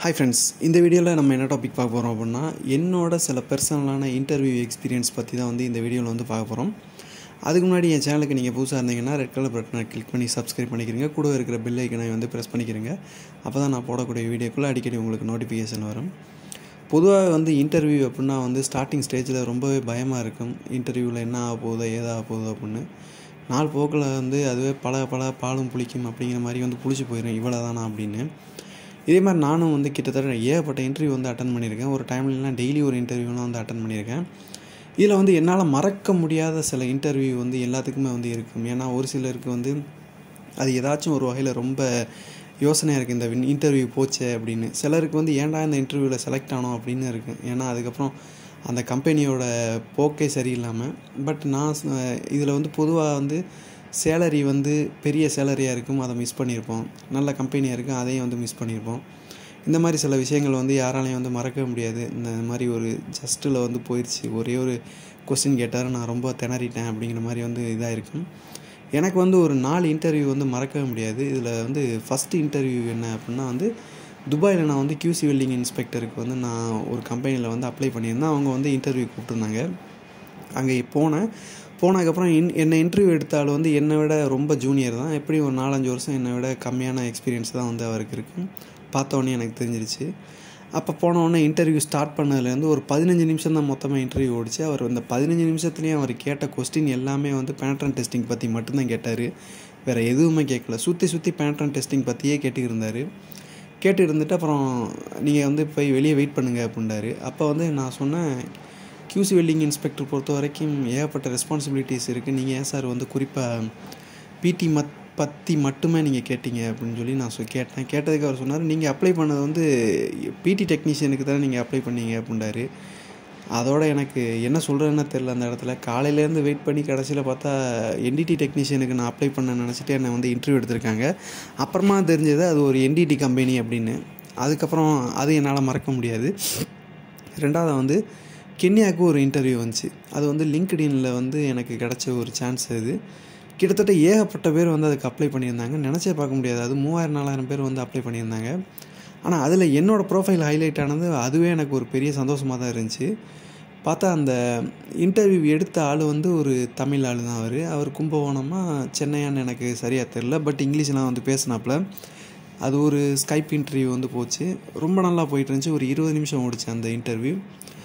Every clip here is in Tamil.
ஹாய் ஃப்ரெண்ட்ஸ் இந்த வீடியோவில் நம்ம என்ன டாபிக் பார்க்க போகிறோம் அப்படின்னா என்னோட சில பர்சனலான இன்டர்வியூ எக்ஸ்பீரியன்ஸ் பற்றி தான் வந்து இந்த வீடியோவில் வந்து பார்க்க போகிறோம் அதுக்கு முன்னாடி என் சேனலுக்கு நீங்கள் புதுசாக இருந்தீங்கன்னா ரெட் கலர் பட்டனை கிளிக் பண்ணி சப்ஸ்கிரைப் பண்ணிக்கிறீங்க கூட இருக்கிற பெல் ஐக்கனை வந்து ப்ரெஸ் பண்ணிக்கிறீங்க அப்போ தான் நான் போடக்கூடிய வீடியோக்குள்ளே அடிக்கடி உங்களுக்கு நோட்டிஃபிகேஷன் வரும் பொதுவாக வந்து இன்டர்வியூ அப்படின்னா வந்து ஸ்டார்டிங் ஸ்டேஜில் ரொம்பவே பயமாக இருக்கும் இன்டர்வியூவில் என்ன ஆக போகுதோ ஏதாக போகுதோ அப்படின்னு நாள் போக்கில் வந்து அதுவே பல பல பாலும் புளிக்கும் அப்படிங்கிற மாதிரி வந்து புளிச்சு போயிடும் இவ்வளோ தானா அப்படின்னு இதே மாதிரி நானும் வந்து கிட்டத்தட்ட ஏகப்பட்ட இன்டர்வியூ வந்து அட்டன் பண்ணியிருக்கேன் ஒரு டைம்லலாம் டெய்லி ஒரு இன்டர்வியூலாம் வந்து அட்டன் பண்ணியிருக்கேன் இதில் வந்து என்னால் மறக்க முடியாத சில இன்டர்வியூ வந்து எல்லாத்துக்குமே வந்து இருக்கும் ஏன்னா ஒரு சிலருக்கு வந்து அது ஏதாச்சும் ஒரு வகையில் ரொம்ப யோசனையாக இருக்குது இந்த இன்டர்வியூ போச்சே அப்படின்னு சிலருக்கு வந்து ஏன்டா இந்த இன்டர்வியூவில் செலக்ட் ஆனோம் அப்படின்னு இருக்குது ஏன்னா அதுக்கப்புறம் அந்த கம்பெனியோட போக்கே சரியில்லாமல் பட் நான் இதில் வந்து பொதுவாக வந்து சேலரி வந்து பெரிய சேலரியாக இருக்கும் அதை மிஸ் பண்ணியிருப்போம் நல்ல கம்பெனியாக இருக்கும் அதையும் வந்து மிஸ் பண்ணியிருப்போம் இந்த மாதிரி சில விஷயங்கள் வந்து யாராலையும் வந்து மறக்கவே முடியாது இந்த மாதிரி ஒரு ஜஸ்ட்டில் வந்து போயிடுச்சு ஒரே ஒரு கொஸ்டின் கேட்டார் நான் ரொம்ப திணறிட்டேன் அப்படிங்கிற மாதிரி வந்து இதாக இருக்கும் எனக்கு வந்து ஒரு நாலு இன்டர்வியூ வந்து மறக்கவே முடியாது இதில் வந்து ஃபஸ்ட்டு இன்டர்வியூ என்ன அப்படின்னா வந்து துபாயில் நான் வந்து கியூசி வெல்டிங் இன்ஸ்பெக்டருக்கு வந்து நான் ஒரு கம்பெனியில் வந்து அப்ளை பண்ணியிருந்தேன் அவங்க வந்து இன்டர்வியூ கூப்பிட்டுருந்தாங்க அங்கே போனேன் போனதுக்கப்புறம் இன் என்னை இன்டர்வியூ எடுத்தாலும் வந்து என்னை விட ரொம்ப ஜூனியர் தான் எப்படி ஒரு நாலஞ்சு வருஷம் என்னை விட கம்மியான எக்ஸ்பீரியன்ஸ் தான் வந்து அவருக்கு இருக்குது பார்த்தோன்னே எனக்கு தெரிஞ்சிருச்சு அப்போ போனோடனே இன்டர்வியூ ஸ்டார்ட் பண்ணதுலேருந்து ஒரு பதினஞ்சு நிமிஷம் தான் மொத்தமாக இன்டர்வியூ ஓடிச்சு அவர் அந்த பதினஞ்சு நிமிஷத்துலேயும் அவர் கேட்ட கொஸ்டின் எல்லாமே வந்து பேண்ட்ரன் டெஸ்டிங் பற்றி மட்டும்தான் கேட்டார் வேறு எதுவுமே கேட்கல சுற்றி சுற்றி பேண்ட்ரன் டெஸ்டிங் பற்றியே கேட்டு இருந்தார் கேட்டு இருந்துட்டு அப்புறம் நீங்கள் வந்து போய் வெளியே வெயிட் பண்ணுங்கள் அப்படின்றாரு அப்போ வந்து நான் சொன்னேன் கியூசி வெல்டிங் இன்ஸ்பெக்டர் பொறுத்த வரைக்கும் ஏகப்பட்ட ரெஸ்பான்சிபிலிட்டிஸ் இருக்குது நீங்கள் ஏன் சார் வந்து குறிப்பாக பிடி மத் பற்றி மட்டுமே நீங்கள் கேட்டீங்க அப்படின்னு சொல்லி நான் சொ கேட்டேன் கேட்டதுக்கு அவர் சொன்னார் நீங்கள் அப்ளை பண்ணது வந்து பிடி டெக்னீஷியனுக்கு தானே நீங்கள் அப்ளை பண்ணீங்க அப்படின்றாரு அதோட எனக்கு என்ன சொல்கிறேன்னு தெரில அந்த இடத்துல காலையிலேருந்து வெயிட் பண்ணி கடைசியில் பார்த்தா என்டிடி டெக்னீஷியனுக்கு நான் அப்ளை பண்ண நினச்சிட்டு என்னை வந்து இன்டர்வியூ எடுத்திருக்காங்க அப்புறமா தெரிஞ்சது அது ஒரு என்டிடி கம்பெனி அப்படின்னு அதுக்கப்புறம் அது என்னால் மறக்க முடியாது ரெண்டாவது வந்து கென்யாவுக்கு ஒரு இன்டர்வியூ வந்துச்சு அது வந்து லிங்க்டின்ல வந்து எனக்கு கிடச்ச ஒரு சான்ஸ் அது கிட்டத்தட்ட ஏகப்பட்ட பேர் வந்து அதுக்கு அப்ளை பண்ணியிருந்தாங்க நினச்சே பார்க்க முடியாது அது மூவாயிரம் நாலாயிரம் பேர் வந்து அப்ளை பண்ணியிருந்தாங்க ஆனால் அதில் என்னோடய ப்ரொஃபைல் ஹைலைட் ஆனது அதுவே எனக்கு ஒரு பெரிய சந்தோஷமாக தான் இருந்துச்சு பார்த்தா அந்த இன்டர்வியூ எடுத்த ஆள் வந்து ஒரு தமிழ் ஆள் தான் அவர் அவர் கும்பகோணமாக சென்னையான்னு எனக்கு சரியாக தெரில பட் இங்கிலீஷ்லாம் வந்து பேசினாப்புல அது ஒரு ஸ்கைப் இன்டர்வியூ வந்து போச்சு ரொம்ப நல்லா போயிட்டு இருந்துச்சு ஒரு இருபது நிமிஷம் ஓடிச்சு அந்த இன்டர்வியூ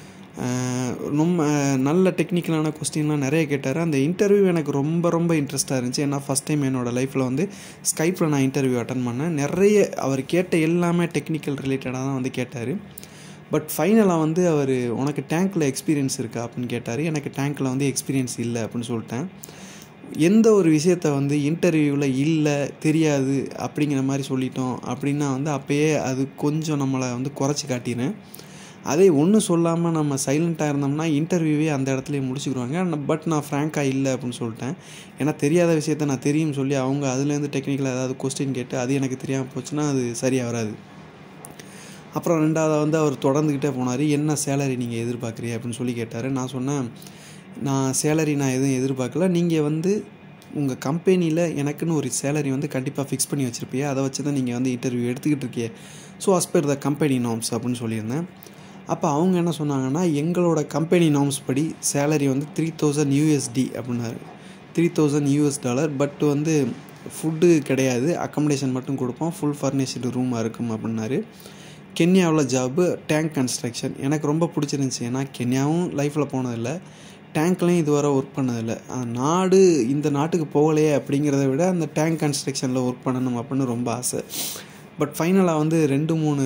ரொம்ப நல்ல டெக்னிக்கலான கொஸ்டின்லாம் நிறைய கேட்டார் அந்த இன்டர்வியூ எனக்கு ரொம்ப ரொம்ப இன்ட்ரெஸ்ட்டாக இருந்துச்சு ஏன்னா ஃபஸ்ட் டைம் என்னோடய லைஃப்பில் வந்து ஸ்கைப்பில் நான் இன்டர்வியூ அட்டன் பண்ணேன் நிறைய அவர் கேட்ட எல்லாமே டெக்னிக்கல் ரிலேட்டடாக தான் வந்து கேட்டார் பட் ஃபைனலாக வந்து அவர் உனக்கு டேங்க்கில் எக்ஸ்பீரியன்ஸ் இருக்கா அப்படின்னு கேட்டார் எனக்கு டேங்க்கில் வந்து எக்ஸ்பீரியன்ஸ் இல்லை அப்படின்னு சொல்லிட்டேன் எந்த ஒரு விஷயத்த வந்து இன்டர்வியூவில் இல்லை தெரியாது அப்படிங்கிற மாதிரி சொல்லிட்டோம் அப்படின்னா வந்து அப்போயே அது கொஞ்சம் நம்மளை வந்து குறைச்சி காட்டினேன் அதே ஒன்றும் சொல்லாமல் நம்ம சைலண்ட்டாக இருந்தோம்னா இன்டர்வியூவே அந்த இடத்துலையே முடிச்சுக்கிடுவாங்க பட் நான் ஃப்ராங்காக இல்லை அப்படின்னு சொல்லிட்டேன் ஏன்னா தெரியாத விஷயத்த நான் தெரியும் சொல்லி அவங்க அதுலேருந்து டெக்னிக்கலாக ஏதாவது கொஸ்டின் கேட்டு அது எனக்கு தெரியாமல் போச்சுன்னா அது சரியாக வராது அப்புறம் ரெண்டாவது வந்து அவர் தொடர்ந்துக்கிட்டே போனார் என்ன சேலரி நீங்கள் எதிர்பார்க்குறீங்க அப்படின்னு சொல்லி கேட்டார் நான் சொன்னேன் நான் சேலரி நான் எதுவும் எதிர்பார்க்கல நீங்கள் வந்து உங்கள் கம்பெனியில் எனக்குன்னு ஒரு சேலரி வந்து கண்டிப்பாக ஃபிக்ஸ் பண்ணி வச்சுருப்பீங்க அதை வச்சு தான் நீங்கள் வந்து இன்டர்வியூ எடுத்துக்கிட்டு இருக்கீங்க so as per the company norms அப்படின்னு சொல்லியிருந்தேன் அப்போ அவங்க என்ன சொன்னாங்கன்னா எங்களோட கம்பெனி நார்ம்ஸ் படி சேலரி வந்து த்ரீ தௌசண்ட் யூஎஸ்டி அப்படின்னாரு three thousand US dollar but வந்து ஃபுட்டு கிடையாது அக்கமடேஷன் மட்டும் கொடுப்போம் ஃபுல் ஃபர்னிஷ்டு ரூமாக இருக்கும் அப்படின்னாரு கென்யாவில் ஜாபு டேங்க் கன்ஸ்ட்ரக்ஷன் எனக்கு ரொம்ப பிடிச்சிருந்துச்சி ஏன்னா கென்யாவும் லைஃப்பில் போனதில்லை டேங்க்லையும் இதுவரை ஒர்க் பண்ணதில்லை நாடு இந்த நாட்டுக்கு போகலையே அப்படிங்கிறத விட அந்த டேங்க் கன்ஸ்ட்ரக்ஷனில் ஒர்க் பண்ணணும் அப்படின்னு ரொம்ப ஆசை பட் ஃபைனலாக வந்து ரெண்டு மூணு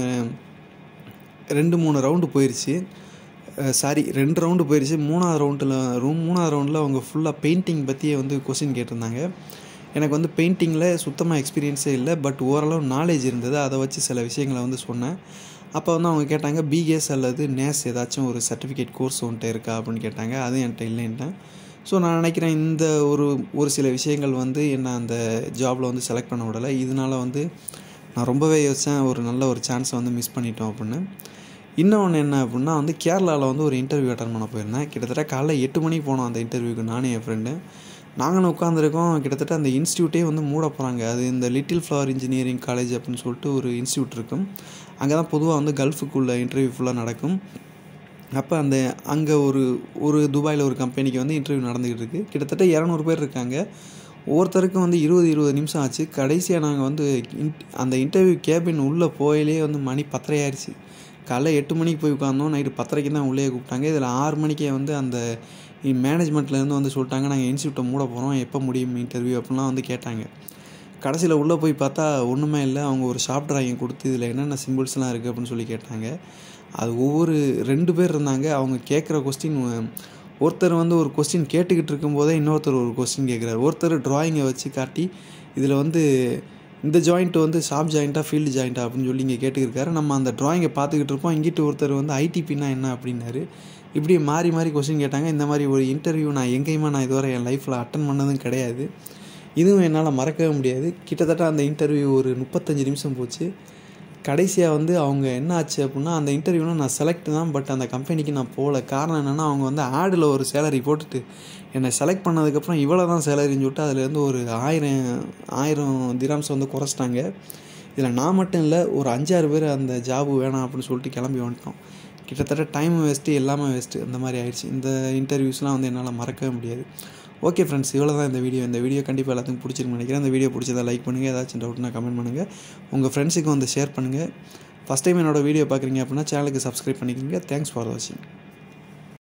ரெண்டு மூணு ரவுண்டு போயிடுச்சு சாரி ரெண்டு ரவுண்டு போயிடுச்சு மூணாவது ரவுண்டில் ரூம் மூணாவது ரவுண்டில் அவங்க ஃபுல்லாக பெயிண்டிங் பற்றியே வந்து கொஸ்டின் கேட்டிருந்தாங்க எனக்கு வந்து பெயிண்டிங்கில் சுத்தமாக எக்ஸ்பீரியன்ஸே இல்லை பட் ஓரளவு நாலேஜ் இருந்தது அதை வச்சு சில விஷயங்களை வந்து சொன்னேன் அப்போ வந்து அவங்க கேட்டாங்க பிகேஎஸ் அல்லது நேஸ் ஏதாச்சும் ஒரு சர்டிஃபிகேட் கோர்ஸ் ஒன்ட்டு இருக்கா அப்படின்னு கேட்டாங்க அதுவும் என்கிட்ட இல்லைன்ட்டேன் ஸோ நான் நினைக்கிறேன் இந்த ஒரு ஒரு சில விஷயங்கள் வந்து என்னை அந்த ஜாபில் வந்து செலக்ட் பண்ண விடலை இதனால் வந்து நான் ரொம்பவே யோசித்தேன் ஒரு நல்ல ஒரு சான்ஸை வந்து மிஸ் பண்ணிட்டோம் அப்படின்னு இன்னொன்று என்ன அப்படின்னா வந்து கேரளாவில் வந்து ஒரு இன்டர்வியூ அட்டன் பண்ண போயிருந்தேன் கிட்டத்தட்ட காலைல எட்டு மணிக்கு போனோம் அந்த இன்டர்வியூக்கு நானும் என் ஃப்ரெண்டு நாங்களும் உட்காந்துருக்கோம் கிட்டத்தட்ட அந்த இன்ஸ்டியூட்டே வந்து மூட போகிறாங்க அது இந்த லிட்டில் ஃப்ளவர் இன்ஜினியரிங் காலேஜ் அப்படின்னு சொல்லிட்டு ஒரு இன்ஸ்டியூட் இருக்கும் அங்கே தான் பொதுவாக வந்து கல்ஃபுக்குள்ள இன்டர்வியூ ஃபுல்லாக நடக்கும் அப்போ அந்த அங்கே ஒரு ஒரு துபாயில் ஒரு கம்பெனிக்கு வந்து இன்டர்வியூ நடந்துக்கிட்டு இருக்குது கிட்டத்தட்ட இரநூறு பேர் இருக்காங்க ஒவ்வொருத்தருக்கும் வந்து இருபது இருபது நிமிஷம் ஆச்சு கடைசியாக நாங்கள் வந்து அந்த இன்டர்வியூ கேபின் உள்ளே போயிலே வந்து மணி பத்தரை ஆயிடுச்சு காலைல எட்டு மணிக்கு போய் உட்காந்தோம் நைட்டு பத்தரைக்கு தான் உள்ளே கூப்பிட்டாங்க இதில் ஆறு மணிக்கே வந்து அந்த மேனேஜ்மெண்ட்லேருந்து வந்து சொல்லிட்டாங்க நாங்கள் இன்ஸ்டியூட்டை மூட போகிறோம் எப்போ முடியும் இன்டர்வியூ அப்படிலாம் வந்து கேட்டாங்க கடைசியில் உள்ளே போய் பார்த்தா ஒன்றுமே இல்லை அவங்க ஒரு ஷாப் ட்ராயிங் கொடுத்து இதில் என்னென்ன சிம்பிள்ஸ்லாம் இருக்குது அப்படின்னு சொல்லி கேட்டாங்க அது ஒவ்வொரு ரெண்டு பேர் இருந்தாங்க அவங்க கேட்குற கொஸ்டின் ஒருத்தர் வந்து ஒரு கொஸ்டின் கேட்டுக்கிட்டு இருக்கும்போதே இன்னொருத்தர் ஒரு கொஸ்டின் கேட்குறாரு ஒருத்தர் ட்ராயிங்கை வச்சு காட்டி இதில் வந்து இந்த ஜாயிண்ட் வந்து ஷாப் ஜாயிண்ட்டாக ஃபீல்டு ஜாயிண்ட்டாக அப்படின்னு சொல்லி இங்கே கேட்டுக்கிருக்காரு நம்ம அந்த ட்ராயிங்கை பார்த்துக்கிட்டு இருப்போம் இங்கிட்டு ஒருத்தர் வந்து ஐடிபின்னா என்ன அப்படின்னாரு இப்படி மாறி மாறி கொஸ்டின் கேட்டாங்க இந்த மாதிரி ஒரு இன்டர்வியூ நான் எங்கேயுமே நான் இதுவரை என் லைஃப்பில் அட்டன் பண்ணதும் கிடையாது இதுவும் என்னால் மறக்கவே முடியாது கிட்டத்தட்ட அந்த இன்டர்வியூ ஒரு முப்பத்தஞ்சு நிமிஷம் போச்சு கடைசியாக வந்து அவங்க என்ன ஆச்சு அப்படின்னா அந்த இன்டர்வியூவில் நான் செலக்ட் தான் பட் அந்த கம்பெனிக்கு நான் போகல காரணம் என்னென்னா அவங்க வந்து ஆடில் ஒரு சேலரி போட்டுட்டு என்னை செலக்ட் பண்ணதுக்கப்புறம் இவ்வளோ தான் சேலரின்னு சொல்லிட்டு அதுலேருந்து ஒரு ஆயிரம் ஆயிரம் திராம்ஸ் வந்து குறைச்சிட்டாங்க இதில் நான் மட்டும் இல்லை ஒரு அஞ்சாறு பேர் அந்த ஜாபு வேணாம் அப்படின்னு சொல்லிட்டு கிளம்பி வந்துட்டோம் கிட்டத்தட்ட டைம் வேஸ்ட்டு எல்லாமே வேஸ்ட்டு அந்த மாதிரி ஆயிடுச்சு இந்த இன்டர்வியூஸ்லாம் வந்து என்னால் மறக்கவே முடியாது ஓகே ஃப்ரெண்ட்ஸ் இவ்வளோ தான் இந்த வீடியோ இந்த வீடியோ கண்டிப்பாக எல்லாத்துக்கும் பிடிச்சிருக்கு நினைக்கிறேன் இந்த வீடியோ பிடிச்சதை லைக் பண்ணுங்கள் ஏதாச்சும் டவுட்னா கமெண்ட் பண்ணுங்கள் உங்கள் ஃப்ரெண்ட்ஸுக்கும் வந்து ஷேர் பண்ணுங்கள் ஃபஸ்ட் டைம் என்னோடய வீடியோ பார்க்குறீங்க அப்படின்னா சேனலுக்கு சப்ஸ்கிரைப் பண்ணிக்கோங்க தேங்க்ஸ் ஃபார் வாட்சிங்